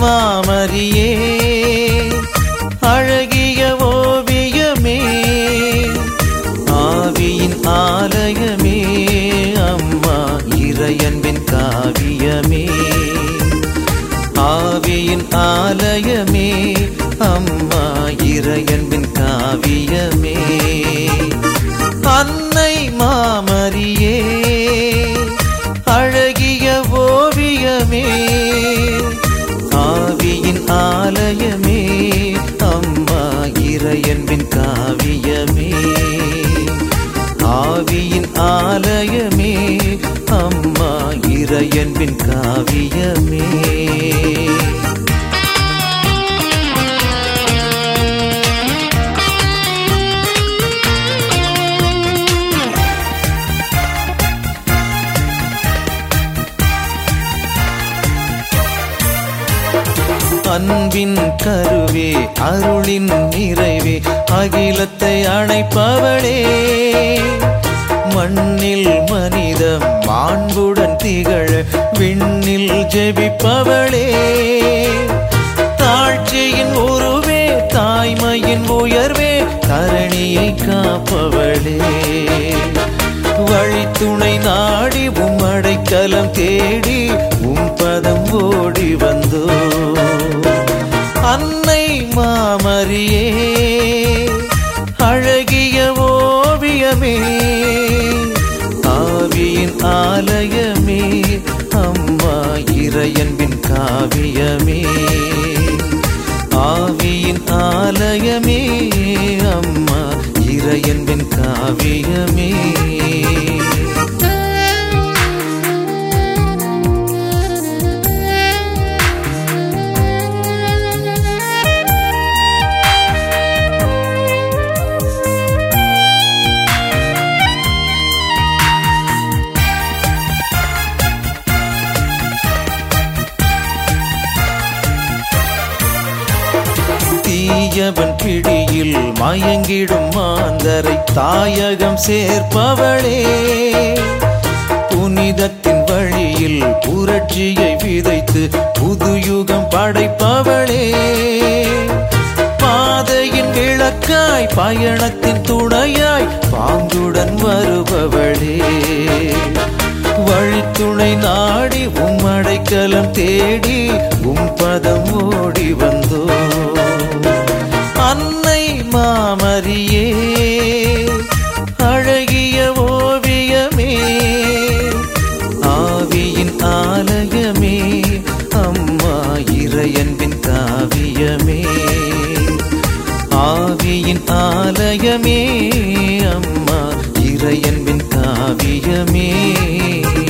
மாமரியே அழகிய ஓவியமே ஆவியின் ஆலயமே அம்மா இறையன்பின் காவியமே ஆவியின் ஆலயமே அம்மா இறையன்பின் காவியமே அன்னை மாமரியே அழகிய ஓவியமே ஆவியின் ஆலயமே அம்மா இறையன்பின் காவியமே ஆவியின் ஆலயமே அம்மா இறையன்பின் காவியமே அன்பின் கருவே அருளின் நிறைவே அகிலத்தை அணைப்பவளே மண்ணில் மனிதம் மாண்புடன் திகழ விண்ணில் ஜெபிப்பவளே தாழ்ச்சியின் உருவே தாய்மையின் உயர்வே தரணியை காப்பவளே வழித்துணை நாடி உம் அடைக்கலம் தேடி உம் பதம் ஓடி வந்தோ அன்னை மாமரியே அழகிய ஓவியமே ஆவியின் ஆலயமே அம்மா இறையன்பின் காவியமே ஆவியின் ஆலயமே அம்மா இறையன்பின் காவியமே தீயவன் பிடியில் மயங்கிடும் மாந்தரை தாயகம் சேர்ப்பவளே புனிதத்தின் வழியில் புரட்சியை விதைத்து புது யுகம் படைப்பவளே பாதையின் விளக்காய் பயணத்தின் துணையாய் பாங்குடன் வருபவளே வழித்துணை நாடி உம் அடைக்கலம் தேடி உம் பதம் ஓடி வந்தோ அன்னை மாமரியே அழகிய ஓவியமே ஆவியின் ஆலயமே அம்மா இறையன்பின் காவியமே ஆவியின் ஆலயமே அம்மா இறையன்பின் காவியமே